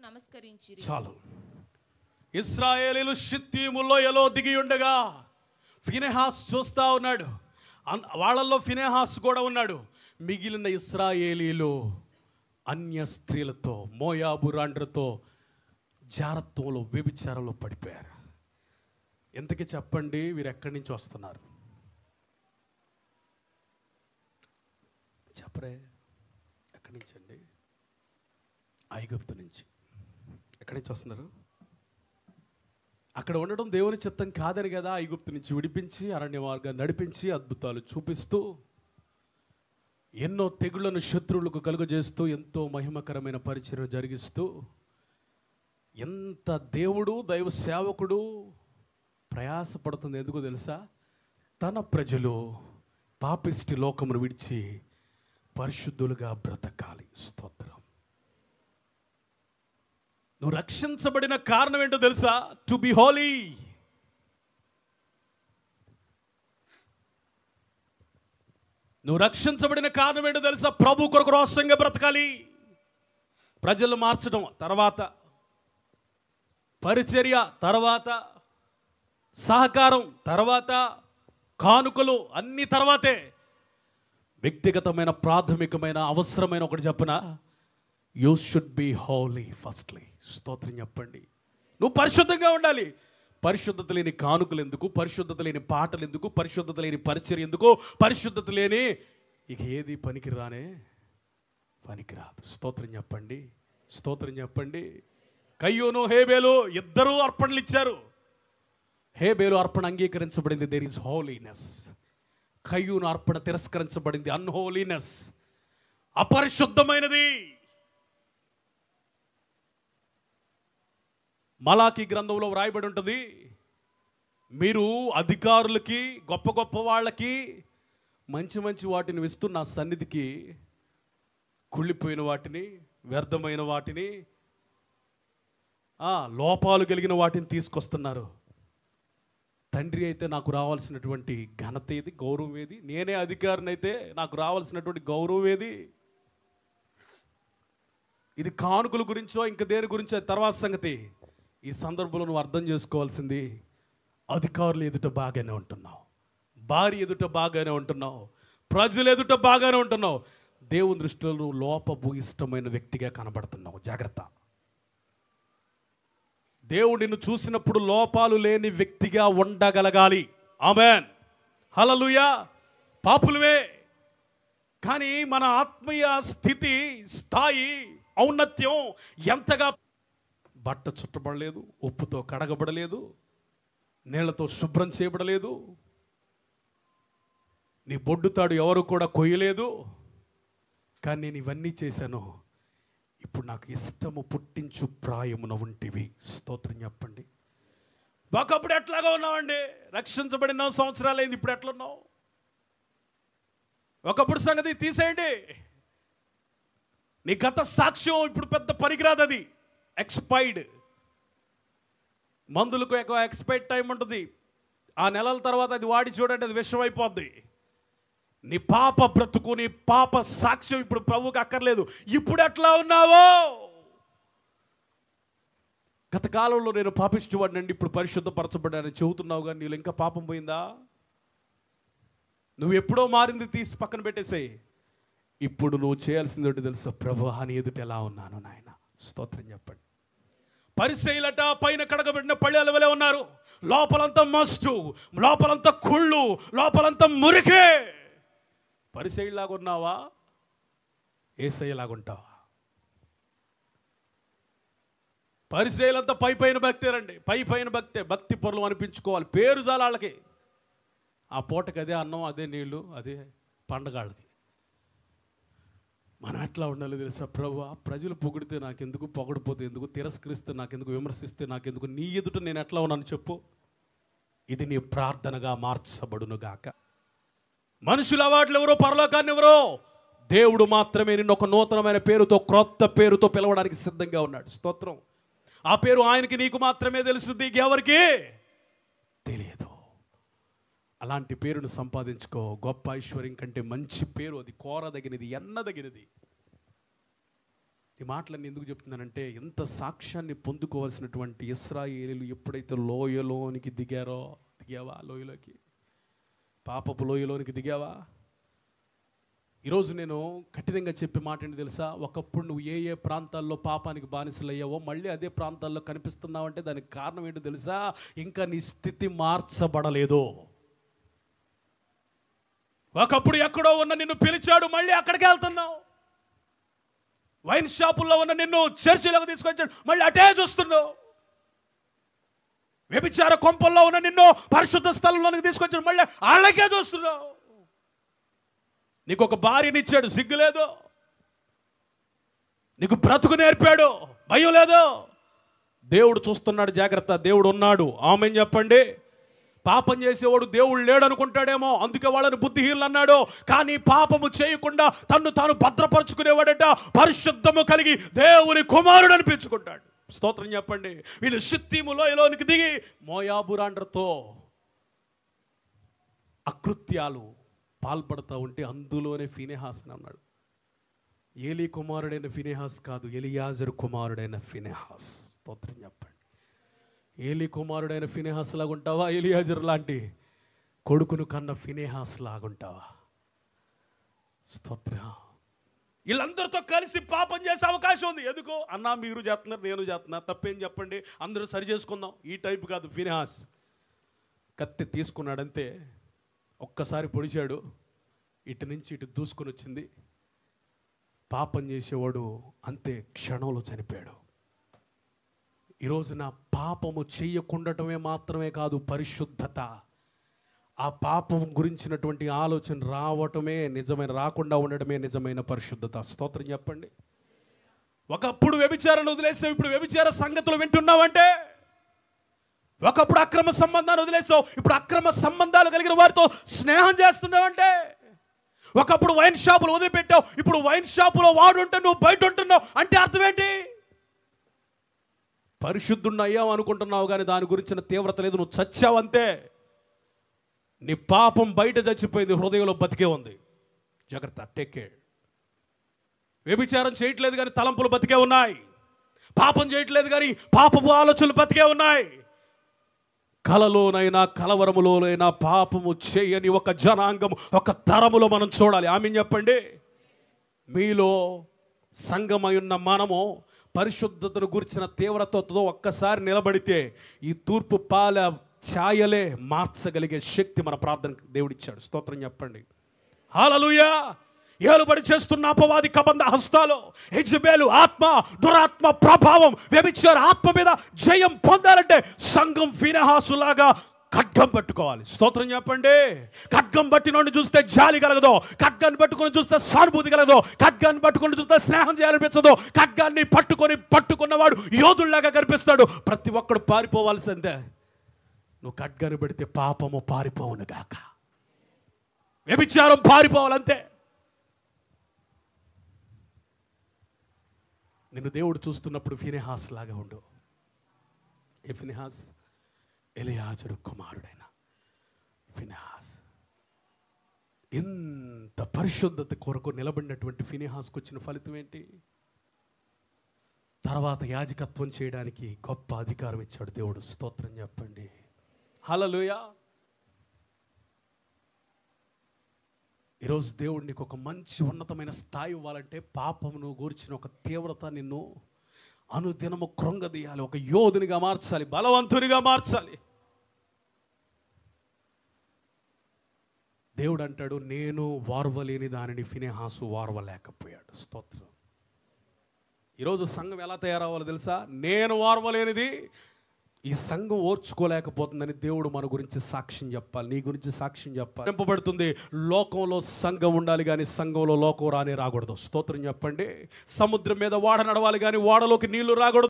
నమస్కరించిరి చాలు ఇస్రాయేలీలు షిత్తీములో ఎలో దిగి ఉండగా ఫినెహాస్ చూస్తా ఉన్నాడు అన్- వాళ్ళల్లో ఫినెహాస్ కూడా ఉన్నాడు మిగిలిన ఇస్రాయేలీలు అన్య స్త్రీలతో మోయాబు రాండ్రతో జారత్వంలో వ్యభిచారంలో పడిపోయారు ఎంతకి చెప్పండి వీరు ఎక్కడి నుంచి వస్తున్నారు చెప్పరే ఎక్కడి నుంచి అండి ఐగుప్తు నుంచి ఎక్కడి నుంచి వస్తున్నారు అక్కడ ఉండడం దేవుని చిత్తం కాదని కదా ఐగుప్తు నుంచి విడిపించి అరణ్య మార్గాన్ని నడిపించి అద్భుతాలు చూపిస్తూ ఎన్నో తెగుళ్లను శత్రువులకు కలుగజేస్తూ ఎంతో మహిమకరమైన పరిచయం జరిగిస్తూ ఎంత దేవుడు దైవ సేవకుడు ప్రయాసపడుతుంది ఎందుకు తెలుసా తన ప్రజలు పాపిష్టి లోకమును విడిచి పరిశుద్ధులుగా బ్రతకాలి స్తోత్రం నువ్వు రక్షించబడిన కారణం ఏంటో తెలుసా టు బి హోలీ నువ్వు రక్షించబడిన కారణం ఏంటో తెలుసా ప్రభు కొరకు రోషంగా బ్రతకాలి ప్రజలు మార్చడం తర్వాత పరిచర్య తర్వాత సహకారం తర్వాత కానుకలు అన్ని తర్వాతే వ్యక్తిగతమైన ప్రాథమికమైన అవసరమైన ఒకటి చెప్పనా you should be holy firstly స్తోత్రం చెప్పండి నువ్వు పరిశుద్ధంగా ఉండాలి పరిశుద్ధత లేని కానుకలు ఎందుకు పరిశుద్ధత లేని పాటలు ఎందుకు పరిశుద్ధత లేని పరిచయం ఎందుకు పరిశుద్ధత లేని ఇక ఏది పనికిరానే పనికిరాదు స్తోత్రం చెప్పండి స్తోత్రం చెప్పండి కయ్యూను హేబేలు ఇద్దరూ అర్పణలు ఇచ్చారు హేబేలు అర్పణ అంగీకరించబడింది దేర్ ఈజ్ హోలీనెస్ కయ్యూను అర్పణ తిరస్కరించబడింది అన్హోలీనెస్ అపరిశుద్ధమైనది మలాకి గ్రంథంలో వ్రాయబడి ఉంటుంది మీరు అధికారులకి గొప్ప గొప్ప వాళ్ళకి మంచి మంచి వాటిని ఇస్తూ నా సన్నిధికి కుళ్ళిపోయిన వాటిని వ్యర్థమైన వాటిని ఆ, లోపాలు కలిగిన వాటిని తీసుకొస్తున్నారు తండ్రి అయితే నాకు రావాల్సినటువంటి ఘనత ఏది గౌరవం ఏది నేనే అధికారిని అయితే నాకు రావాల్సినటువంటి గౌరవం ఏది ఇది కానుకల గురించో ఇంక దేని గురించో తర్వాత సంగతి ఈ సందర్భంలో నువ్వు అర్థం చేసుకోవాల్సింది అధికారులు ఎదుట బాగానే ఉంటున్నావు భార్య ఎదుట బాగానే ఉంటున్నావు ప్రజలు ఎదుట బాగానే ఉంటున్నావు దేవుని దృష్టిలో నువ్వు లోపభూయిష్టమైన వ్యక్తిగా కనబడుతున్నావు జాగ్రత్త దేవుడు నిన్ను చూసినప్పుడు లోపాలు లేని వ్యక్తిగా ఉండగలగాలి ఆమెన్ హలలుయా పాపులవే కానీ మన ఆత్మీయ స్థితి స్థాయి ఔన్నత్యం ఎంతగా బట్ట చుట్టబడలేదు ఉప్పుతో కడగబడలేదు నీళ్లతో శుభ్రం చేయబడలేదు నీ బొడ్డుతాడు ఎవరు కూడా కొయ్యలేదు కానీ నేను ఇవన్నీ చేశాను ఇప్పుడు నాకు ఇష్టము పుట్టించు ప్రాయమున ఉంటివి స్తోత్రం చెప్పండి ఒకప్పుడు ఎట్లాగా ఉన్నావండి రక్షించబడిన సంవత్సరాలు అయింది ఇప్పుడు ఎట్లున్నావు ఒకప్పుడు సంగతి తీసేయండి నీ గత సాక్ష్యం ఇప్పుడు పెద్ద పనికిరాదు అది ఎక్స్పైర్డ్ మందులకు ఎక్కువ ఎక్స్పైర్డ్ టైం ఉంటుంది ఆ నెలల తర్వాత అది వాడి చూడండి అది విషం అయిపోద్ది నీ పాప బ్రతుకు నీ పాప సాక్ష్యం ఇప్పుడు ప్రభువుకి అక్కర్లేదు ఇప్పుడు ఎట్లా ఉన్నావో గత కాలంలో నేను పాపిష్టివాడినండి ఇప్పుడు పరిశుద్ధపరచబడ్డానని చెబుతున్నావు కానీ నీళ్ళు ఇంకా పాపం పోయిందా నువ్వు ఎప్పుడో మారింది తీసి పక్కన పెట్టేసేయి ఇప్పుడు నువ్వు చేయాల్సింది ఏంటో తెలుసా ప్రభు అని ఎదుట ఎలా ఉన్నాను నాయన స్తోత్రం చెప్పండి పరిశైలట పైన కడగబెట్టిన పళ్ళెల వలె ఉన్నారు లోపలంతా మస్టు లోపలంతా కుళ్ళు లోపలంతా మురికే పరిశైలాగా ఉన్నావా ఏసయ్యలాగా ఉంటావా పరిశైలంతా పై పైన భక్తేనండి పై పైన భక్తే భక్తి పొరలు అనిపించుకోవాలి పేరు చాలా వాళ్ళకి ఆ పూటకి అదే అన్నం అదే నీళ్లు అదే పండగాళ్ళకి మనం ఎట్లా ఉండాలి తెలుసా ప్రభు ప్రజలు పొగిడితే నాకెందుకు పొగడిపోతే ఎందుకు తిరస్కరిస్తే నాకెందుకు విమర్శిస్తే నాకెందుకు నీ ఎదుట నేను ఎట్లా ఉన్నాను చెప్పు ఇది నీ ప్రార్థనగా మార్చబడును గాక మనుషుల వాటిలో ఎవరో పరలోకాన్ని ఎవరో దేవుడు మాత్రమే నిన్ను ఒక నూతనమైన పేరుతో క్రొత్త పేరుతో పిలవడానికి సిద్ధంగా ఉన్నాడు స్తోత్రం ఆ పేరు ఆయనకి నీకు మాత్రమే తెలుస్తుంది ఎవరికి తెలియదు అలాంటి పేరును సంపాదించుకో గొప్ప ఐశ్వర్యం కంటే మంచి పేరు అది కోరదగినది ఎన్నదగినది ఈ మాటలన్నీ ఎందుకు చెప్తున్నానంటే ఎంత సాక్ష్యాన్ని పొందుకోవాల్సినటువంటి ఇస్రాయేలీలు ఎప్పుడైతే లోయలోనికి దిగారో దిగావా లోయలోకి పాపపు లోయలోనికి దిగావా ఈరోజు నేను కఠినంగా చెప్పే మాట ఏంటి తెలుసా ఒకప్పుడు నువ్వు ఏ ఏ ప్రాంతాల్లో పాపానికి బానిసలయ్యావో మళ్ళీ అదే ప్రాంతాల్లో కనిపిస్తున్నావంటే దానికి కారణం ఏంటో తెలుసా ఇంకా నీ స్థితి మార్చబడలేదు ఒకప్పుడు ఎక్కడో ఉన్న నిన్ను పిలిచాడు మళ్ళీ అక్కడికి వెళ్తున్నావు వైన్ షాపుల్లో ఉన్న నిన్ను చర్చిలోకి తీసుకొచ్చాడు మళ్ళీ అటే చూస్తున్నావు వ్యభిచార కొంపల్లో ఉన్న నిన్ను పరిశుద్ధ స్థలంలోనికి తీసుకొచ్చాడు మళ్ళీ వాళ్ళకే చూస్తున్నావు నీకు ఒక భార్యనిచ్చాడు సిగ్గు లేదు నీకు బ్రతుకు నేర్పాడు భయం లేదు దేవుడు చూస్తున్నాడు జాగ్రత్త దేవుడు ఉన్నాడు ఆమెన్ చెప్పండి పాపం చేసేవాడు దేవుడు లేడు అనుకుంటాడేమో అందుకే వాళ్ళని బుద్ధిహీనులు అన్నాడు కానీ పాపము చేయకుండా తన్ను తాను భద్రపరుచుకునేవాడట పరిశుద్ధము కలిగి దేవుని కుమారుడు అనిపించుకుంటాడు స్తోత్రం చెప్పండి వీళ్ళు షిత్తిము లోయలోనికి దిగి మోయాబురాండ్రతో అకృత్యాలు పాల్పడతా ఉంటే అందులోనే ఫినెహాస్ అని అన్నాడు ఏలి కుమారుడైన ఫినెహాస్ కాదు ఎలియాజరు కుమారుడైన ఫినెహాస్ స్తోత్రం చెప్పండి ఏలి కుమారుడైన ఫినెహాస్ లాగుంటావా ఎలియాజర్ లాంటి కొడుకును కన్న ఫినెహాస్ లాగుంటావా స్తోత్ర వీళ్ళందరితో కలిసి పాపం చేసే అవకాశం ఉంది ఎందుకు అన్నా మీరు చేస్తున్నారు నేను చేస్తున్నా తప్పేం చెప్పండి అందరూ సరి చేసుకుందాం ఈ టైప్ కాదు ఫినెహాస్ కత్తి తీసుకున్నాడంతే ఒక్కసారి పొడిచాడు ఇటు నుంచి ఇటు దూసుకొని వచ్చింది పాపం చేసేవాడు అంతే క్షణంలో చనిపోయాడు ఈరోజు నా పాపము చెయ్యకుండటమే మాత్రమే కాదు పరిశుద్ధత ఆ పాపం గురించినటువంటి ఆలోచన రావటమే నిజమైన రాకుండా ఉండడమే నిజమైన పరిశుద్ధత స్తోత్రం చెప్పండి ఒకప్పుడు వ్యభిచారాలు వదిలేసావు ఇప్పుడు వ్యభిచార సంగతులు వింటున్నావంటే ఒకప్పుడు అక్రమ సంబంధాలు వదిలేసావు ఇప్పుడు అక్రమ సంబంధాలు కలిగిన వారితో స్నేహం చేస్తున్నావంటే ఒకప్పుడు వైన్ షాపులు వదిలిపెట్టావు ఇప్పుడు వైన్ షాపులో వాడు ఉంటే నువ్వు బయట ఉంటున్నావు అంటే అర్థం ఏంటి పరిశుద్ధుడిని అయ్యావు అనుకుంటున్నావు కానీ దాని గురించిన తీవ్రత లేదు నువ్వు చచ్చావంతే నీ పాపం బయట చచ్చిపోయింది హృదయంలో బతికే ఉంది జాగ్రత్త టేక్ కేర్ వ్యభిచారం చేయట్లేదు కానీ తలంపులు బతికే ఉన్నాయి పాపం చేయట్లేదు కానీ పాపపు ఆలోచనలు బతికే ఉన్నాయి కలలోనైనా కలవరములోనైనా పాపము చేయని ఒక జనాంగం ఒక తరములో మనం చూడాలి ఆమె చెప్పండి మీలో సంగమై ఉన్న మనము పరిశుద్ధతను గురించిన తీవ్రతతో ఒక్కసారి నిలబడితే ఈ తూర్పు పాల ఛాయలే మార్చగలిగే శక్తి మన ప్రార్థనకు దేవుడిచ్చాడు స్తోత్రం చెప్పండి హాలలుయా ఏలుబడి చేస్తున్న అపవాది కబంధ హస్తాలు యజ్బేలు ఆత్మ దురాత్మ ప్రభావం వ్యభిచార ఆత్మ మీద జయం పొందాలంటే సంఘం ఫినహాసులాగా ఖడ్గం పట్టుకోవాలి స్తోత్రం చెప్పండి ఖడ్గం పట్టినోడిని చూస్తే జాలి కలగదు ఖడ్గాన్ని పట్టుకొని చూస్తే సానుభూతి కలగదు ఖడ్గాన్ని పట్టుకొని చూస్తే స్నేహం చేయాలనిపించదు ఖడ్గాన్ని పట్టుకొని పట్టుకున్నవాడు యోధుల్లాగా కనిపిస్తాడు ప్రతి ఒక్కడు పారిపోవాల్సిందే నువ్వు ఖడ్గాన్ని పెడితే పాపము పారిపోవును గాక వ్యభిచారం పారిపోవాలంతే నిన్ను దేవుడు చూస్తున్నప్పుడు ఫినెహాస్ లాగా ఉండు ఏ ఫినెహాస్ ఎలియాజరు కుమారుడైన ఫినెహాస్ ఎంత పరిశుద్ధత కొరకు నిలబడినటువంటి ఫినెహాస్కు వచ్చిన ఫలితం ఏంటి తర్వాత యాజకత్వం చేయడానికి గొప్ప అధికారం ఇచ్చాడు దేవుడు స్తోత్రం చెప్పండి హలలుయా ఈరోజు దేవుడు నీకు ఒక మంచి ఉన్నతమైన స్థాయి ఇవ్వాలంటే పాపమును గూర్చిన ఒక తీవ్రత నిన్ను అనుదినము కృంగదీయాలి ఒక యోధునిగా మార్చాలి బలవంతునిగా మార్చాలి దేవుడు అంటాడు నేను వార్వలేని దానిని ఫినెహాసు వార్వలేకపోయాడు స్తోత్రం ఈరోజు సంఘం ఎలా తయారవ్వాలో తెలుసా నేను వార్వలేనిది ఈ సంఘం ఓర్చుకోలేకపోతుందని దేవుడు మన గురించి సాక్ష్యం చెప్పాలి నీ గురించి సాక్ష్యం చెప్పాలి నింపబడుతుంది లోకంలో సంఘం ఉండాలి కానీ సంఘంలో లోకం రానే రాకూడదు స్తోత్రం చెప్పండి సముద్రం మీద వాడ నడవాలి కానీ వాడలోకి నీళ్లు రాకూడదు